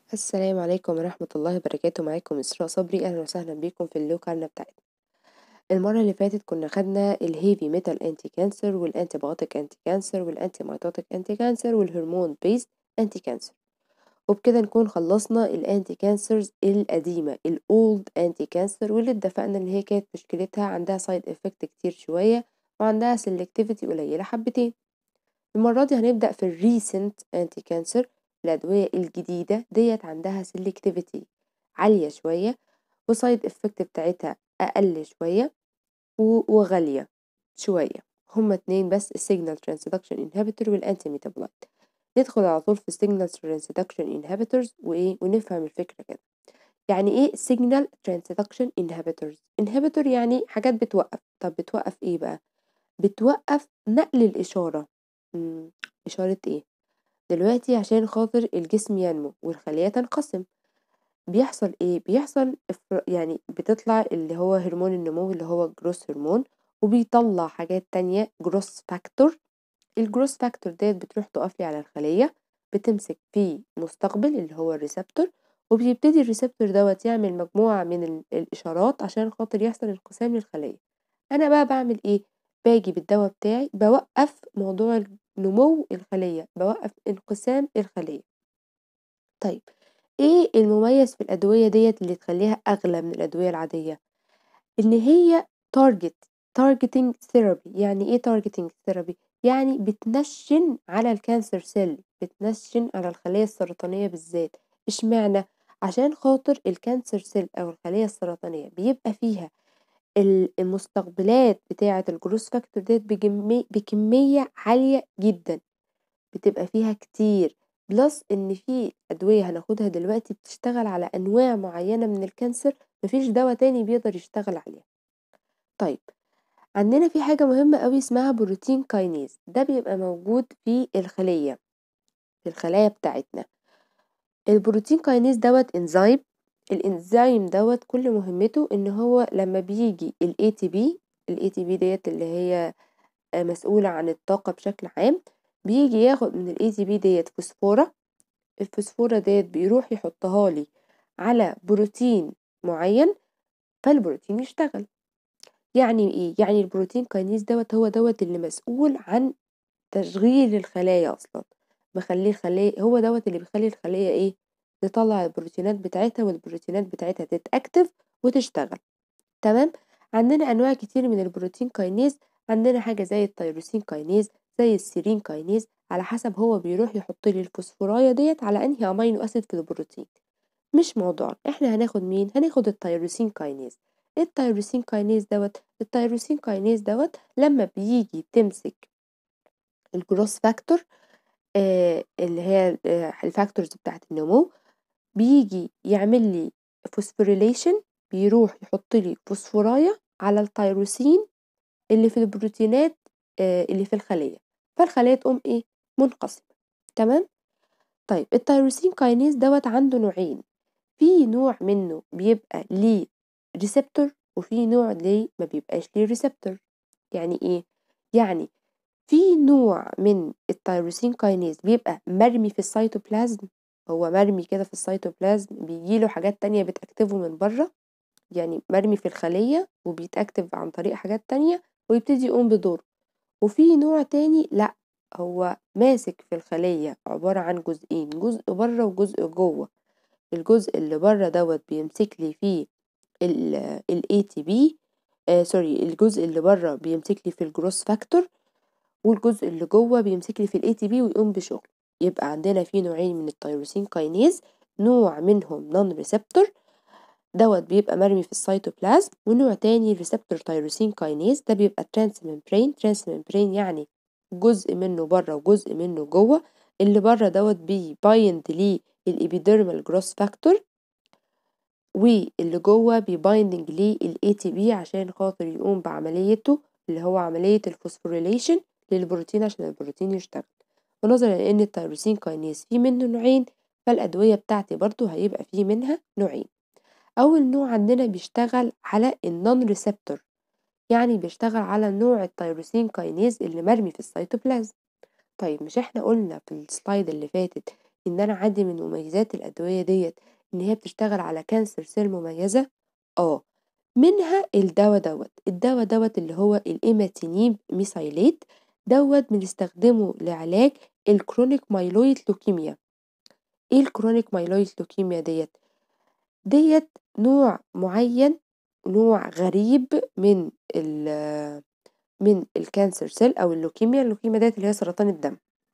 السلام عليكم ورحمة الله وبركاته معاكم إسراء صبري أهلا وسهلا بيكم في اللو كارنا بتاعتنا المرة اللي فاتت كنا خدنا الهيفي ميتال انتي كانسر والانتي بايوتيك انتي كانسر والانتي مايتوتيك انتي كانسر والهرمون بيز انتي كانسر وبكده نكون خلصنا الانتي كانسرز القديمة الاولد انتي كانسر واللي اتفقنا ان هي كانت مشكلتها عندها سايد افكت كتير شوية وعندها سلكتيفيتي قليلة حبتين المرة دي هنبدأ في الريسنت انتي كانسر الأدوية الجديدة ديت عندها سلكتيفيتي عالية شوية وسايد افكت بتاعتها أقل شوية وغالية شوية هما اتنين بس السيجنال ترانسدكشن انهبيتور والانتي ميتابولايت ندخل على طول في السيجنال ترانسدكشن انهبيتورز وايه ونفهم الفكرة كده يعني ايه سيجنال ترانسدكشن انهبيتورز انهبيتور يعني حاجات بتوقف طب بتوقف ايه بقى بتوقف نقل الإشارة مم. إشارة ايه دلوقتي عشان خاطر الجسم ينمو والخلية تنقسم بيحصل ايه بيحصل يعني بتطلع اللي هو هرمون النمو اللي هو جروس هرمون وبيطلع حاجات تانية جروس فاكتور الجروس فاكتور ديت بتروح تقف لي على الخلية بتمسك في مستقبل اللي هو الريسبتور وبيبتدي الريسبتور دوت يعمل مجموعة من الإشارات عشان خاطر يحصل انقسام للخلية أنا بقى بعمل ايه باجي بالدواء بتاعي بوقف موضوع نمو الخلية بوقف انقسام الخلية طيب ايه المميز في الأدوية ديت اللي تخليها أغلى من الأدوية العادية إن هي تارجت targeting therapy يعني ايه targeting therapy يعني بتنشن على الكانسر سيل بتنشن على الخلية السرطانية بالذات اشمعنى عشان خاطر الكانسر سيل أو الخلية السرطانية بيبقى فيها المستقبلات بتاعة الجروس فاكتور ديت بكمية عالية جدا بتبقى فيها كتير بلس ان في ادوية هناخدها دلوقتي بتشتغل على انواع معينة من الكانسر مفيش دواء تاني بيقدر يشتغل عليها طيب عندنا في حاجة مهمة قوي اسمها بروتين كاينيز ده بيبقى موجود في الخلية في الخلايا بتاعتنا البروتين كاينيز دوت انزيم الانزيم دوت كل مهمته ان هو لما بيجي الاي تي بي الاي تي بي ديت اللي هي مسؤولة عن الطاقة بشكل عام بيجي ياخد من الاي تي بي ديت فوسفورة الفوسفورة ديت بيروح يحطها لي على بروتين معين فالبروتين يشتغل يعني ايه يعني البروتين كاينيز دوت هو دوت اللي مسؤول عن تشغيل الخلايا اصلا مخليه الخلية هو دوت اللي بيخلي الخلية ايه تطلع البروتينات بتاعتها والبروتينات بتاعتها تتأكتف وتشتغل تمام عندنا انواع كتير من البروتين كاينيز عندنا حاجة زي التيروسين كاينيز زي السيرين كاينيز على حسب هو بيروح يحط لي الفوسفوراية ديت على انهي امينو اسيد في البروتين مش موضوع احنا هناخد مين هناخد التيروسين كاينيز التيروسين كاينيز دوت التيروسين كاينيز دوت لما بيجي تمسك الجروس فاكتور آه اللي هي آه الفاكتورز بتاعت النمو بيجي يعمل لي فوسفوريليشن بيروح يحط لي فوسفوراية على التيروسين اللي في البروتينات آه اللي في الخلية فالخلية تقوم ايه منقسمة تمام طيب التيروسين كاينيز دوت عنده نوعين في نوع منه بيبقى ليه ريسبتور وفي نوع ليه ما بيبقاش ليه ريسبتور يعني ايه يعني في نوع من التيروسين كاينيز بيبقى مرمي في السيتوبلازم هو مرمي كده في السيتوبلازم بيجيله حاجات تانية بتأكتفه من بره يعني مرمي في الخلية وبيتأكتف عن طريق حاجات تانية ويبتدي يقوم بدوره وفي نوع تاني لأ هو ماسك في الخلية عبارة عن جزئين جزء بره وجزء جوه الجزء اللي بره دوت بيمسك لي فيه ال ATP آه سوري الجزء اللي بره بيمسك لي في الجروس فاكتور والجزء اللي جوه بيمسك لي في الاي تي بي ويقوم بشغل يبقى عندنا في نوعين من التيروسين كاينيز نوع منهم نون ريسبتور دوت بيبقى مرمي في السيتوبلازم ونوع تاني ريسبتور تيروسين كاينيز ده بيبقى ترانس ممبرين ترانس ممبرين يعني جزء منه بره وجزء منه جوه اللي بره دوت بيبايند ليه الابيديرمال جروس فاكتور واللي جوه بيبايندنج ليه الاي تي بي عشان خاطر يقوم بعمليته اللي هو عملية الفوسفوريليشن للبروتين عشان البروتين يشتغل ونظرا لان التيروسين كاينيز فيه منه نوعين فالأدوية بتاعتي برضو هيبقى فيه منها نوعين أول نوع عندنا بيشتغل على النون ريسبتور يعني بيشتغل على نوع التيروسين كاينيز اللي مرمي في السيتوبلازم طيب مش احنا قلنا في السلايد اللي فاتت إن أنا عندي من مميزات الأدوية ديّة إن هي بتشتغل على cancer cell مميزة؟ آه، منها الدوا دوّة، الدوا دوّة اللي هو الإيماتينيب ميثايلات دوّة بنستخدمه لعلاج الchronic myeloid leukemia إيه الchronic myeloid leukemia ديّة؟ ديّة نوع معين نوع غريب من ال من الcancer cell أو اللوكيميا، اللوكيميا ديّة اللي هي سرطان الدم.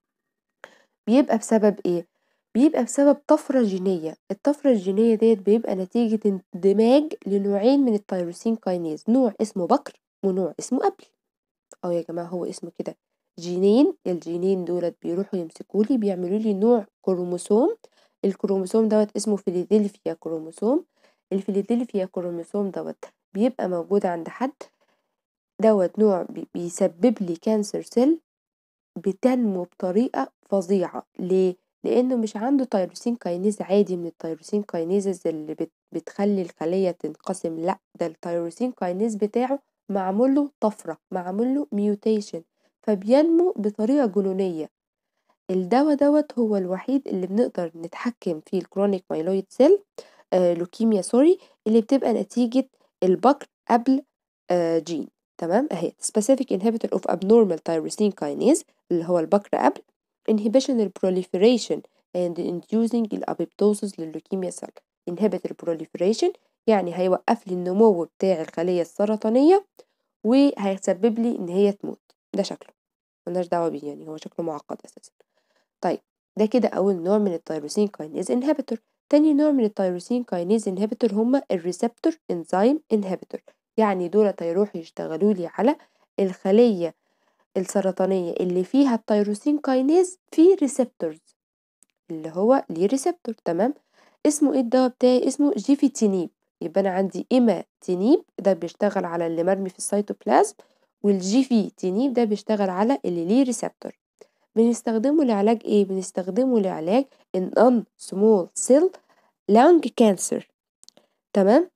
بيبقى بسبب إيه؟ بيبقى بسبب طفرة جينية، الطفرة الجينية ديّة بيبقى نتيجة اندماج لنوعين من التيروسين كاينيز نوع اسمه بكر ونوع اسمه أبل. آه يا جماعة هو اسمه كده جينين، الجينين دُولة بيروحوا يمسكوا لي بيعملوا لي نوع كروموسوم، الكروموسوم دوّة اسمه فيلادلفيا كروموسوم، الفيلادلفيا كروموسوم دوّة بيبقى موجود عند حد دوّة نوع بي بيسبب لي cancer cell بتنمو بطريقة فظيعة، ليه؟ لإنه مش عنده تيروسين كاينيز عادي من التيروسين كاينيزز اللي بت بتخلّي الخلية تنقسم، لأ ده التيروسين كاينيز بتاعه معمول له طفرة، معمول له mutation فبينمو بطريقة جنونية. الدوا دوّة هو الوحيد اللي بنقدر نتحكم في الchronic myeloid cell آآ leukemia sorry اللي بتبقى نتيجة البكر قبل آآ gene تمام؟ أهي specific inhibitor of abnormal tyrosine kinase اللي هو البكر قبل inhibition الproliferation and inducing الapoptosis للleukemia cell inhibit الproliferation يعني هيوقف لي النمو بتاع الخلية السرطانية وهيسبب لي إن هي تموت، ده شكله ما لناش دعوة بيه يعني هو شكله معقد أساسًا. طيب ده كده أول نوع من التيروسين كاينيز inhibitor تاني نوع من التيروسين كاينيز inhibitor هُم الreceptor enzyme inhibitor يعني دُولة هيروحوا يشتغلوا لي على الخلية السرطانية اللي فيها التيروسين كاينيز في receptors اللي هو ليه receptor تمام؟ اسمه إيه الدوا بتاعي؟ اسمه جيفيتينيب يبقى أنا عندي إيماتينيب ده بيشتغل على اللي مرمي في السيتوبلازم والجيفيتينيب ده بيشتغل على اللي ليه receptor بنستخدمه لعلاج إيه؟ بنستخدمه لعلاج الnon small cell lung cancer تمام؟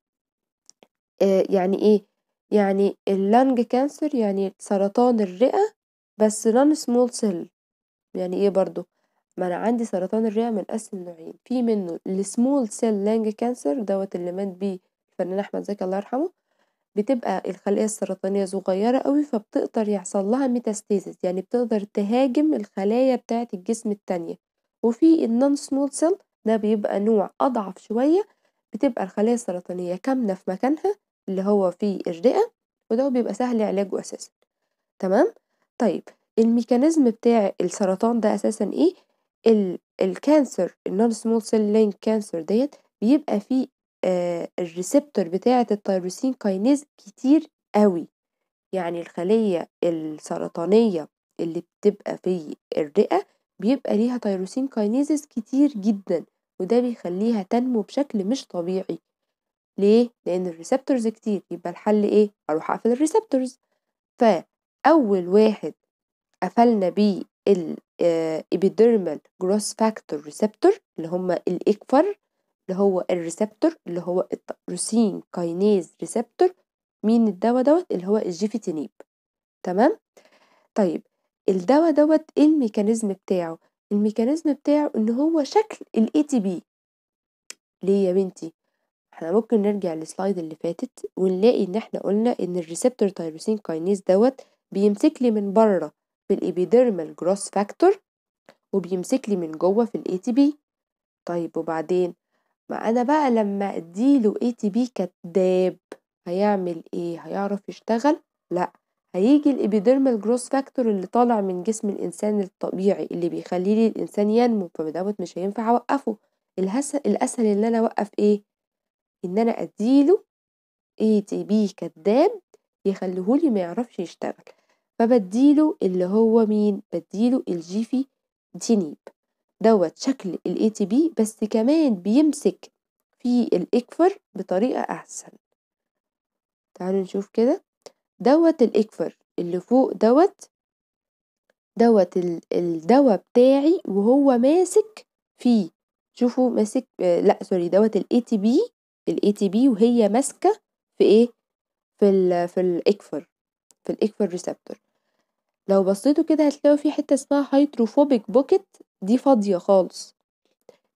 آآ يعني إيه؟ يعني الlung cancer يعني سرطان الرئة بس non small cell يعني إيه برضه؟ ما أنا عندي سرطان الرئة منقسم نوعين في منه الsmall cell lung cancer دوّة اللي مات بيه الفنان أحمد زكي الله يرحمه، بتبقى الخلية السرطانية صغيرة أوي فبتقدر يحصل لها metastasis يعني بتقدر تهاجم الخلايا بتاعة الجسم التانية، وفي الnon small cell ده بيبقى نوع أضعف شوية بتبقى الخلايا السرطانية كامنة في مكانها اللي هو في الرئة وده بيبقى سهل علاجه أساسًا تمام؟ طيب الميكانيزم بتاع السرطان ده أساسًا إيه؟ ال الcancer الnon small cell lung cancer ديّة بيبقى فيه آآ الreceptor بتاعة التيروسين كاينيز كتير أوي، يعني الخلية السرطانية اللي بتبقى في الرئة بيبقى ليها تيروسين كاينيزز كتير جدًا وده بيخلّيها تنمو بشكل مش طبيعي، ليه؟ لإن الreceptors كتير يبقى الحل إيه؟ أروح أقفل الreceptors فأول واحد قفلنا بيه ال آآ epidermal growth factor receptor اللي هُم الإكفر اللي هو الreceptor اللي هو التيروسين كاينيز receptor مين الدوا دوّة؟ اللي هو الجيفيتينيب تمام؟ طيب الدوا دوّة إيه الميكانيزم بتاعه؟ الميكانيزم بتاعه إن هو شكل الATP ليه يا بنتي؟ إحنا ممكن نرجع للslide اللي فاتت ونلاقي إن إحنا قُلنا إن الreceptor تيروسين كاينيز دوّة بيمسك لي من برّه في الepidermal growth factor وبيمسك لي من جوّه في الATP طيب وبعدين؟ ما أنا بقى لمّا أدّي له ATP كدّاب هيعمل إيه؟ هيعرف يشتغل؟ لأ هييجي الepidermal growth factor اللي طالع من جسم الإنسان الطبيعي اللي بيخلّي لي الإنسان ينمو فدوّة مش هينفع أوقّفه الهس الأسهل إن أنا أوقّف إيه؟ إن أنا أدّي له ATP كدّاب يخلّيه لي ما يعرفش يشتغل فبادّي له اللي هو مين؟ بادّي له الجيفيتينيب دوّة شكل الATP بس كمان بيمسك في الإكفر بطريقة أحسن. تعالوا نشوف كده دوّة الإكفر اللي فوق دوّة دوّة ال الدوا بتاعي وهو ماسك فيه شوفوا ماسك آآ لأ sorry دوّة الATP الATP وهي ماسكة في إيه؟ في ال في الإكفر في الإكفر receptor لو بصيتوا كده هتلاقوا في حتة اسمها hydrophobic pocket دي فاضية خالص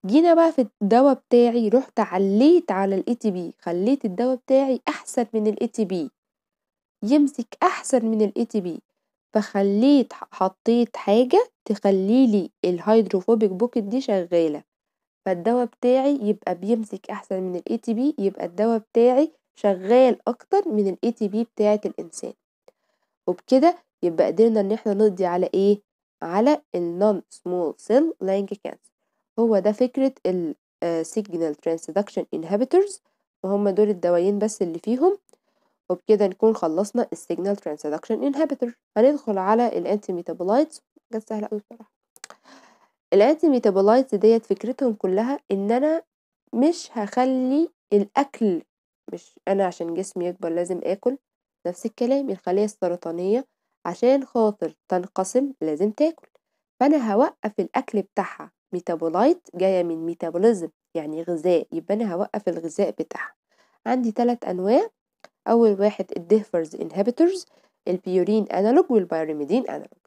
جينا بقى في الدوا بتاعي رُحت علّيت على الATP خلّيت الدوا بتاعي أحسن من الATP يمسك أحسن من الATP فخلّيت حطيت حاجة تخلّي لي الهيدروفوبيك بوكيت دي شغالة، فالدوا بتاعي يبقى بيمسك أحسن من الATP يبقى الدوا بتاعي شغال أكتر من الATP بتاعة الإنسان، وبكده يبقى قدرنا إن إحنا نقضي على إيه، على الnon small cell lung cancer هو ده فكرة ال signal transduction inhibitors وهُم دول الدوايين بس اللي فيهم، وبكده نكون خلّصنا الsignal transduction inhibitor هندخل على الanti metabolites حاجات سهلة أوي بصراحة. الanti metabolites ديّة فكرتهم كلّها إن أنا مش هاخلّي الأكل مش أنا عشان جسمي يكبر لازم آكل، نفس الكلام الخلايا السرطانية عشان خاطر تنقسم لازم تاكل، فأنا هاوقّف الأكل بتاعها metabolite جاية من metabolism يعني غذاء يبقى أنا هاوقّف الغذاء بتاعها، عندي 3 أنواع أول واحد الDiffers inhibitors الpurine analog والpyrimidine analog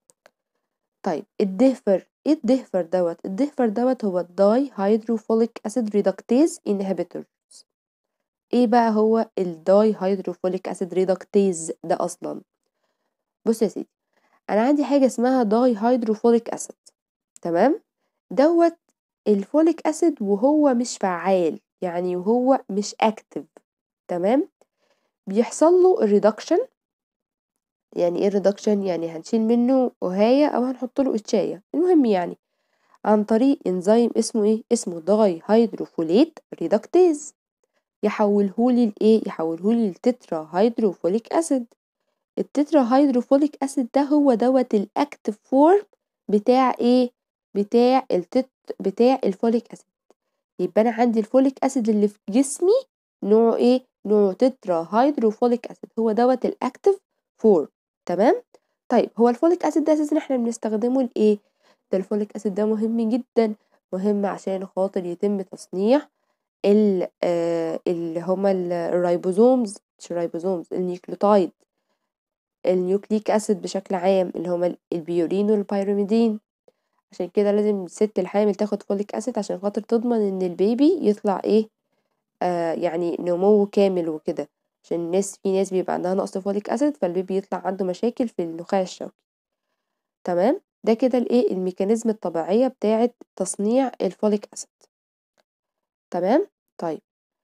طيب الDiffer إيه الDiffer دوّة؟ الDiffer دوّة هو الdihydrofolic acid reductase inhibitors إيه بقى هو الdihydrofolic acid reductase ده أصلًا؟ بُص يا سيدي أنا عندي حاجة اسمها dihydrofolic acid تمام، دوّة الfolic acid وهو مش فعّال يعني وهو مش active تمام، بيحصل له reduction يعني إيه reduction يعني هنشيل منه أُهاية أو هنحط له إتشاية المهم يعني عن طريق إنزيم اسمه إيه، اسمه dihydrofolate reductase يحوّله لي لإيه، يحوّله لي لtetrahydrofolic acid الtetrahydrofolic acid ده هو دوّة الactive form بتاع إيه، بتاع التت بتاع الfolic acid يبقى أنا عندي الfolic acid اللي في جسمي نوعه إيه، نوعه tetrahydrofolic acid هو دوّة الactive form تمام، طيب هو الfolic acid ده أساسًا إحنا بنستخدمه لإيه، ده الfolic acid ده مهم جدًا، مهم عشان خاطر يتم تصنيع ال آآ اللي هُم ال الribosomes مش الribosomes النيوكليوتايد النيوكليك acid بشكل عام اللي هُم البيورين والpyrimidine عشان كده لازم الست الحامل تاخد folic acid عشان خاطر تضمن إن البيبي يطلع إيه، آآ يعني نمو كامل وكده، عشان الناس في ناس بيبقى عندها نقص folic acid فالبيبي يطلع عنده مشاكل في النخاع الشوكي تمام، ده كده الإيه، الميكانيزم الطبيعية بتاعة تصنيع الfolic acid تمام، طيب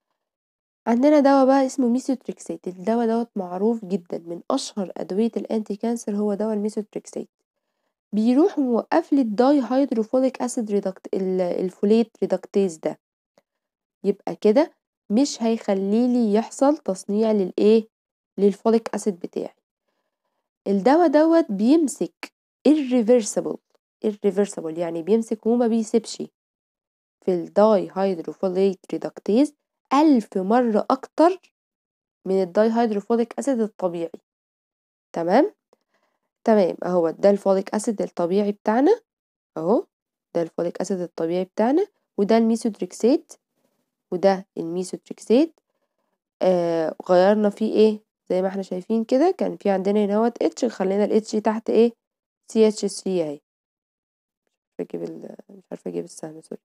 عندنا دوا بقى اسمه methotrexate الدوا دوّة معروف جدًا من أشهر أدوية الanti cancer هو دوا الmethotrexate بيروح موقّف لي الdihydrofolic acid reduct ال الfolate reductase ده يبقى كده مش هيخلّي لي يحصل تصنيع للإيه، للfolic acid بتاعي الدوا دوّة بيمسك irreversible irreversible يعني بيمسك وما بيسيبش في الdihydrofolate reductase 1000 مرّة أكتر من الdihydrofolic acid الطبيعي تمام، تمام أهوّة ده الfolic acid الطبيعي بتاعنا أهو ده الfolic acid الطبيعي بتاعنا وده الmethotrexate وده الmethotrexate آآ غيّرنا فيه إيه، زي ما إحنا شايفين كده كان في عندنا هنا أهوّة H خلّينا الH تحت إيه CH3 أهي مش عارفة أجيب ال مش عارفة أجيب السهم sorry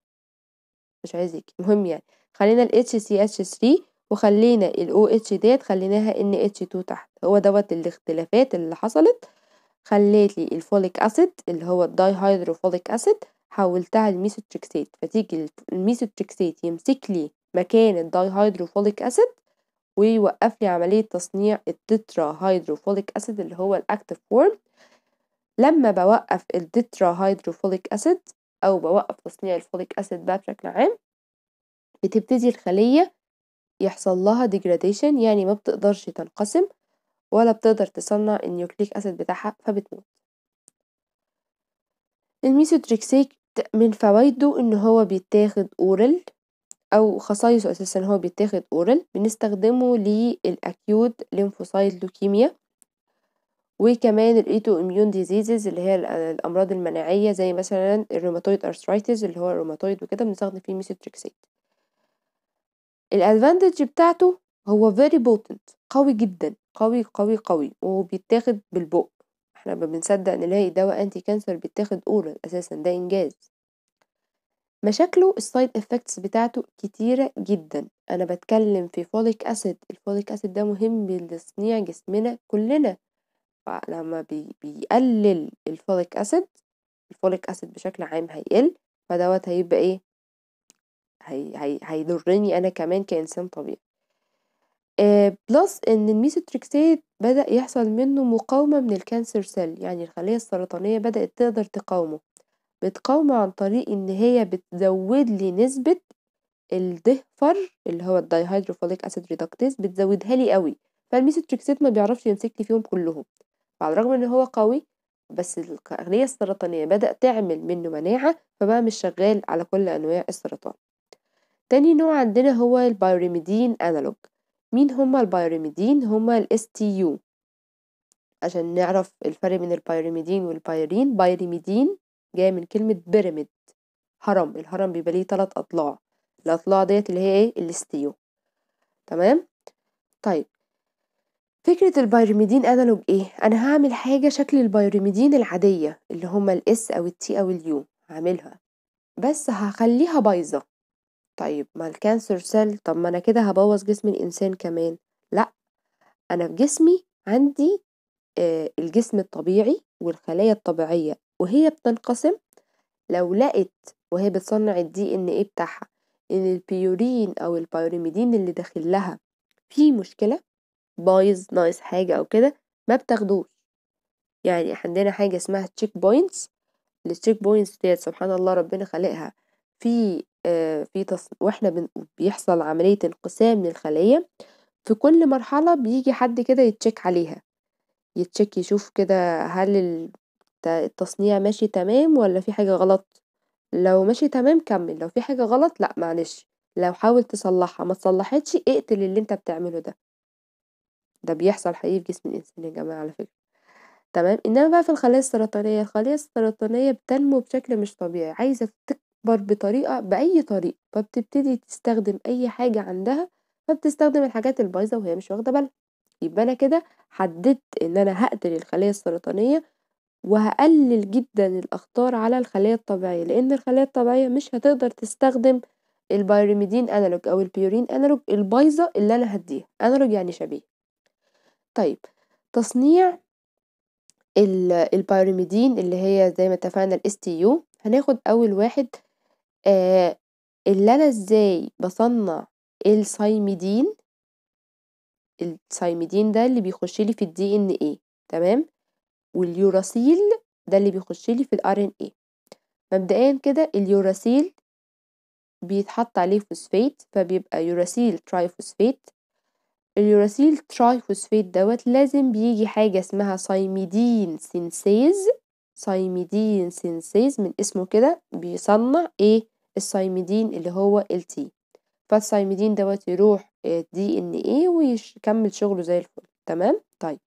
مش عايز ييجي المهم يعني خلّينا الHCH3 وخلّينا الOH ديّة خلّيناها NH2 تحت هو دوّة الاختلافات اللي حصلت خلّت لي الfolic acid اللي هو الdihydrofolic acid حوّلتها لmethotrexate فتيجي الف الmethotrexate يمسك لي مكان الdihydrofolic acid ويوقّف لي عملية تصنيع الtetrahydrofolic acid اللي هو الactive form لمّا باوقّف الtetrahydrofolic acid أو باوقّف تصنيع الfolic acid بقى بشكل عام بتبتدي الخلية يحصل لها degradation يعني ما بتقدرش تنقسم ولا بتقدر تصنّع الnucleic acid بتاعها فبتموت. الmethotrexate من فوايده إن هو بيتاخد oral أو خصايصه أساسًا هو بيتاخد oral بنستخدمه للacute lymphocyte leukemia وكمان الautoimmune diseases اللي هي ال الأمراض المناعية زي مثلًا الrheumatoid arthritis اللي هو الروماتويد وكده بنستخدم فيه methotrexate. الadvantage بتاعته هو very potent قوي جدًا قوي، قوي، قوي وبيتاخد بالبُق إحنا ما بنصدق نلاقي دوا anti cancer بيتاخد oral أساسًا ده إنجاز. مشاكله الside effects بتاعته كتيرة جدًا، أنا باتكلم في folic acid الfolic acid ده مهم لتصنيع جسمنا كلنا، فلما بي بيقلل الfolic acid الfolic acid بشكل عام هيقل فدوّة هيبقى إيه هي هي هيضرني أنا كمان كإنسان طبيعي. آآ plus إن الmethotrexate بدأ يحصل منه مقاومة من الcancer cell يعني الخلية السرطانية بدأت تقدر تقاومه، بتقاومه عن طريق إن هي بتزود لي نسبة الضفر اللي هو الdihydrofolic acid reductase بتزودها لي أوي، فالmethotrexate ما بيعرفش يمسك لي فيهم كلهم، على الرغم إن هو قوي بس الخلية السرطانية بدأت تعمل منه مناعة فبقى مش شغال على كل أنواع السرطان. تاني نوع عندنا هو الpyrimidine analog مين هُم الpyrimidine هُم الSTU عشان نعرف الفرق بين الpyrimidine والpyrene pyrimidine جاية من كلمة pyramid هرم، الهرم بيبقى ليه 3 أضلاع، الأضلاع ديّة اللي هي إيه الSTU تمام، طيب فكرة الpyrimidine analog إيه؟ أنا هاعمل حاجة شكل الpyrimidine العادية اللي هُم الS أو الT أو الU هاعملها بس هاخلّيها بايظة، طيب ما الcancer cell طب ما أنا كده هابوّظ جسم الإنسان كمان، لأ أنا في جسمي عندي آآ الجسم الطبيعي والخلايا الطبيعية وهي بتنقسم لو لقت وهي بتصنع الDNA بتاعها إن البيورين أو الpyrimidine اللي داخل لها فيه مشكلة بايظ ناقص حاجة أو كده ما بتاخدوش، يعني عندنا حاجة اسمها check points الcheck points ديّة سبحان الله ربنا خالقها في آآ في تص وإحنا بن بيحصل عملية انقسام للخلية في كل مرحلة بييجي حد كده يتشيك عليها، يتشيك يشوف كده هل الت التصنيع ماشي تمام والّا في حاجة غلط، لو ماشي تمام كمّل، لو في حاجة غلط لأ معلش، لو حاول تصلّحها ما اتصلحتش اقتل اللي أنت بتعمله ده. ده بيحصل حقيقي في جسم الإنسان يا جماعة على فكرة، تمام، إنما بقى في الخلايا السرطانية، الخلية السرطانية بتنمو بشكل مش طبيعي، عايزة تكبر بطريقة بأي طريقة، فبتبتدي تستخدم أي حاجة عندها، فبتستخدم الحاجات البايظة وهي مش واخدة بالها، يبقى أنا كده حددت إن أنا هاقتل الخلية السرطانية وهاقلل جدًا الأخطار على الخلية الطبيعية، لإن الخلية الطبيعية مش هتقدر تستخدم الpyrimidine analog أو البيورين analog البايظة اللي أنا هادّيها، analog يعني شبيه. طيب تصنيع ال الpyrimidine اللي هي زي ما اتفقنا الSTU هناخد أول واحد آآ اللي أنا إزاي باصنّع الثايميدين الثايميدين ده اللي بيخش لي في الDNA تمام، واليوراسيل ده اللي بيخش لي في الRNA مبدئيًا كده اليوراسيل بيتحط عليه فوسفات فبيبقى يوراسيل ترايفوسفات اليوراسيل ترايفوسفات دوّة لازم بييجي حاجة اسمها ثايميدين سينثيز ثايميدين سينثيز من اسمه كده بيصنّع إيه الثايميدين اللي هو الT فالثايميدين دوّة يروح الDNA ويش يكمّل شغله زي الفل تمام، طيب.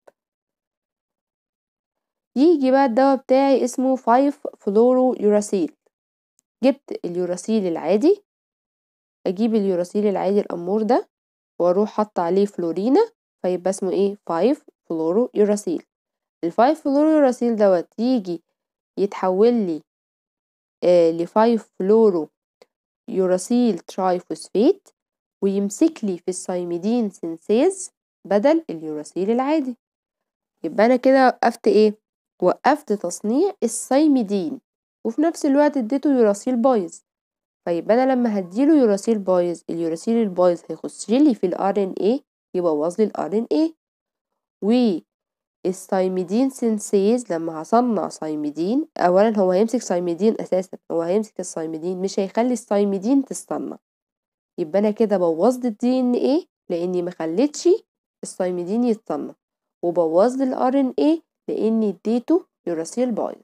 ييجي بقى الدوا بتاعي اسمه 5 فلورويوراسيل جبت اليوراسيل العادي أجيب اليوراسيل العادي الأمور ده وأروح حاطة عليه فلورينا فيبقى اسمه إيه 5 فلورويوراسيل ال5 فلورويوراسيل دوّة ييجي يتحول لي آآ ل5 فلورو يوراسيل ترايفوسفات ويمسك لي في الثايميدين سينثيز بدل اليوراسيل العادي، يبقى أنا كده وقّفت إيه، وقّفت تصنيع الثايميدين وفي نفس الوقت اديته يوراسيل بايظ، فيبقى أنا لمّا هادّي له يوراسيل بايظ اليوراسيل البايظ هيخش لي في الRNA يبوّظ لي الRNA والثايميدين سينثيز لمّا هاصنّع ثايميدين أولًا هو هيمسك ثايميدين أساسًا هو هيمسك الثايميدين مش هيخلّي الثايميدين تتصنّع، يبقى أنا كده بوّظت الDNA لإني ما خلّيتش الثايميدين يتصنّع وبوّظ لي الRNA لإني اديته يوراسيل بايظ.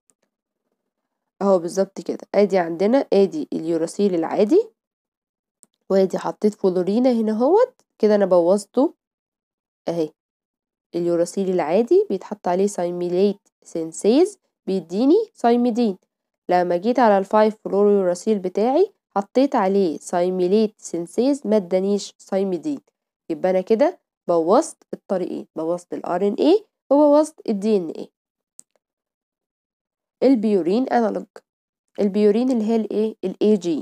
أهو بالضبط كده، آدي عندنا آدي اليوراسيل العادي وآدي حطيت فلورينا هنا أهوّة كده أنا بوّظته أهي، اليوراسيل العادي بيتحط عليه ثايميليت سينثيز بيدّيني ثايميدين، لمّا جيت على ال5 فلورويوراسيل بتاعي حطيت عليه ثايميليت سينثيز ما ادّانيش ثايميدين، يبقى أنا كده بوّظت الطريقين، بوّظت الRNA وبوّظت الDNA. البيورين analog البيورين اللي هي الإيه الAG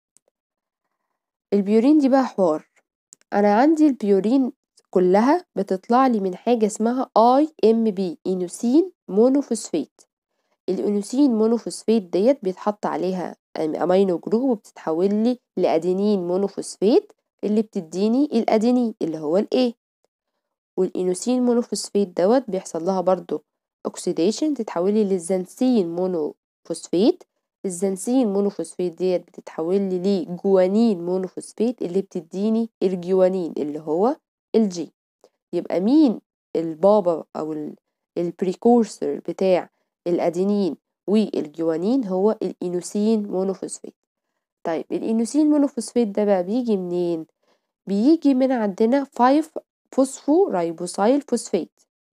البيورين دي بقى حوار أنا عندي البيورين كلها بتطلع لي من حاجة اسمها IMB إينوسين مونوفوسفات الإينوسين مونوفوسفات ديّة بيتحط عليها أمينو جروب وبتتحول لي لأدينين مونوفوسفات اللي بتديني الأدينين اللي هو الA والإينوسين مونوفوسفات دوّة بيحصل لها برضه oxidation تتحول لي للزنسين مونوفوسفات الزنسين مونوفوسفات ديّة بتتحول لي لجوانين مونوفوسفات اللي بتديني الجوانين اللي هو الG يبقى مين البابا أو ال الprecursor بتاع الأدينين والجوانين هو الإينوسين مونوفوسفات طيب الإينوسين مونوفوسفات ده بقى بييجي منين؟ بييجي من عندنا 5 فوسفورايبوسايل فوسفات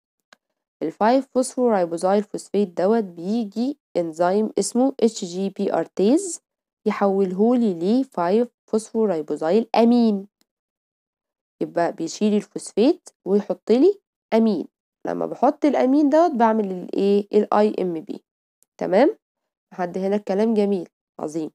ال5 فوسفورايبوسايل فوسفات دوّة بييجي إنزيم اسمه HGPRTase يحوله لي ل5 فوسفورايبوسايل أمين يبقى بيشيل الفوسفات ويحط لي أمين لما باحط الأمين دوّة باعمل الإيه الIMB تمام لحد هنا الكلام جميل عظيم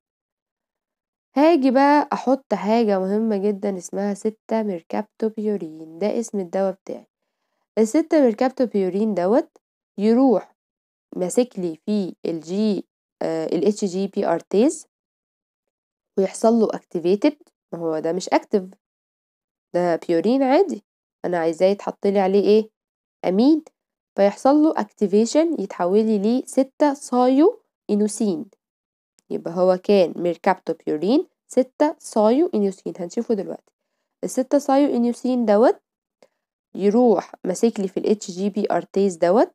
هاجي بقى أحط حاجة مهمة جدًا اسمها ستة ميركابتوبيورين ده اسم الدوا بتاعي الستة ميركابتوبيورين دوّة يروح ماسك لي في الG آآ الHGPRTase ويحصل له activated ما هو ده مش active ده بيورين عادي أنا عايزاه يتحط لي عليه إيه أمين فيحصل له activation يتحول لي لستة ثايو إينوسين يبقى هو كان ميركابتوبيورين ستة ثايو إينوسين هنشوفه دلوقتي الستة ثايو إينوسين دوّة يروح ماسك لي في الHGPRTase دوّة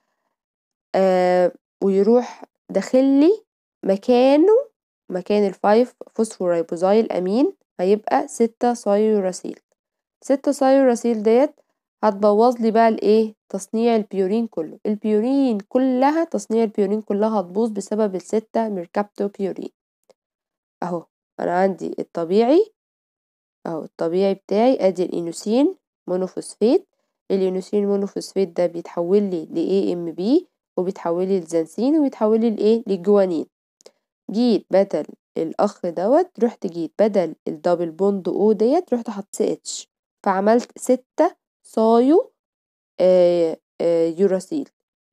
آآ ويروح داخل لي مكانه مكان ال5 فوسفورايبوسايل أمين هيبقى ستة ثايوراسيل ستة ثايوراسيل ديّة هتبوظ لي بقى الإيه تصنيع البيورين كله البيورين كلها تصنيع البيورين كلها هتبوظ بسبب الستة ميركابتوبيورين أهو أنا عندي الطبيعي أهو الطبيعي بتاعي أدي الإينوسين مونوفوسفات الإينوسين مونوفوسفات ده بيتحول لي لAMB وبيتحول لي لزنسين وبيتحول لي لإيه لجوانين جيت بدل الأخ دوّة رُحت جيت بدل الدبل بوند O ديّة رُحت حطيت CH فعملت ستة ثايو آآ آآ يوراسيل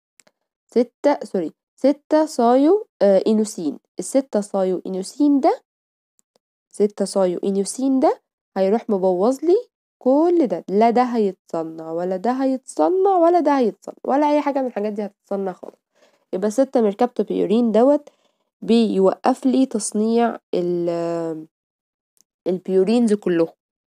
ستة سوري ستة ثايو آآ إينوسين الستة ثايو إينوسين ده ستة ثايو إينوسين ده هيروح مبوظ لي كل ده لا ده هيتصنع ولا ده هيتصنع ولا ده هيتصنع ولا أي حاجة من الحاجات دي هتتصنع خالص يبقى ستة ميركابتوبيورين دوّة بيوقف لي تصنيع ال البيورينز كلهم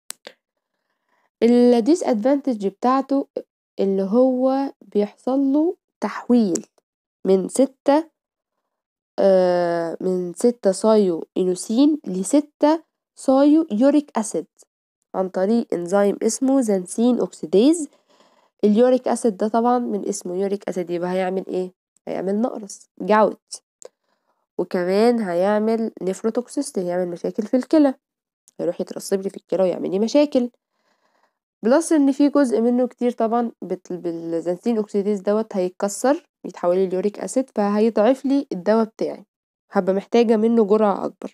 الdisadvantage بتاعته اللي هو بيحصل له تحويل من ستة آآ من ستة ثايو إينوسين لستة ثايو يوريك أسيد عن طريق إنزيم اسمه زنسين أوكسيداز اليوريك أسيد ده طبعًا من اسمه يوريك أسيد يبقى هيعمل إيه هيعمل نقرس gout وكمان هيعمل nephrotoxicity هيعمل مشاكل في الكلى هيروح يترسب لي في الكلى ويعمل لي مشاكل بلس إن في جزء منه كتير طبعًا بت بالزنسين أوكسيداز دوّة هيتكسر يتحول لي ليوريك أسيد فهيضعف لي الدوا بتاعي هابقى محتاجة منه جرعة أكبر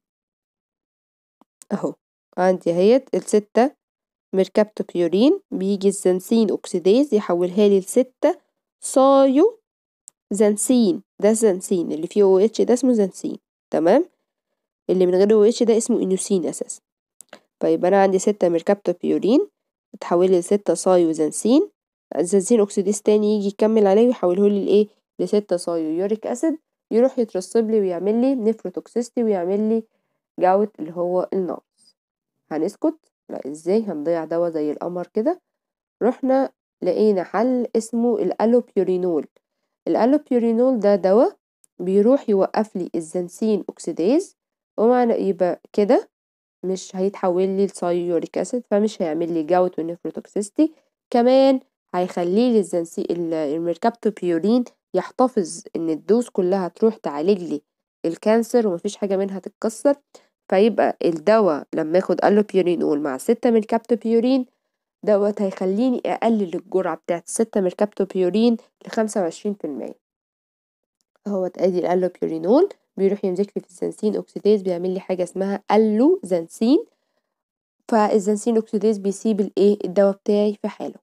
أهو عندي أهيّة الستة ميركابتوبيورين بييجي الزنسين أوكسيداز يحولها لي لستة ثايو زنسين ده الزنسين اللي فيه OH ده اسمه زنسين تمام اللي من غير OH ده اسمه إينوسين أساسًا فيبقى أنا عندي ستة ميركابتوبيورين اتحول لي لستة ثايو زنسين الزنسين أوكسيداز تاني يجي يكمل عليه ويحوله لي لإيه لستة ثايو يوريك أسيد يروح يترسب لي ويعمل لي nephrotoxicity ويعمل لي gout اللي هو النقص هنسكت لأ إزاي هنضيع دوا زي القمر كده رُحنا لقينا حل اسمه الألوبيورينول الألوبيورينول ده دوا بيروح يوقف لي الزنسين أوكسيداز ومعنى يبقى كده مش هيتحول لي لثايو يوريك أسيد فمش هيعمل لي gout وnephrotoxicity كمان هيخلي لي الزنسي ال الميركابتوبيورين يحتفظ إن الدوز كلها تروح تعالج لي الكانسر وما فيش حاجة منها تتكسر فيبقى الدوا لما آخد ألوبيورينول مع ستة ميركابتوبيورين دوّة هيخليني أقلل الجرعة بتاعة الستة ميركابتوبيورين لخمسة وعشرين في المِيّة أهوّة أدي الألوبيورينول بيروح يمسك لي في الزنسين أوكسيداز بيعمل لي حاجة اسمها ألوزنسين فالزنسين أوكسيداز بيسيب الإيه الدوا بتاعي في حاله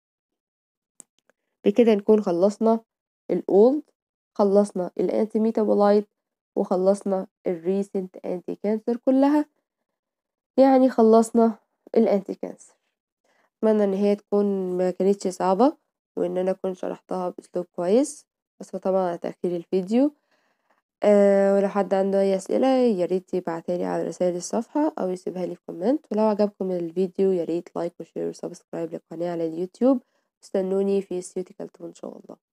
بكده نكون خلصنا الأولد خلصنا الأنتي ميتابولايت وخلصنا الريسنت أنتي كانسر كلها يعني خلصنا الأنتي كانسر أتمنى إن هي تكون ما كانتش صعبة وإن أنا أكون شرحتها بأسلوب كويس آسفة طبعًا على تأخير الفيديو آآ ولو حد عنده أي أسئلة ياريت يبعتها لي على رسايل الصفحة أو يسيبها لي في كومنت ولو عجبكم الفيديو ياريت لايك وشير وسبسكرايب للقناة على اليوتيوب واستنوني في سيوتيكال تو إن شاء الله.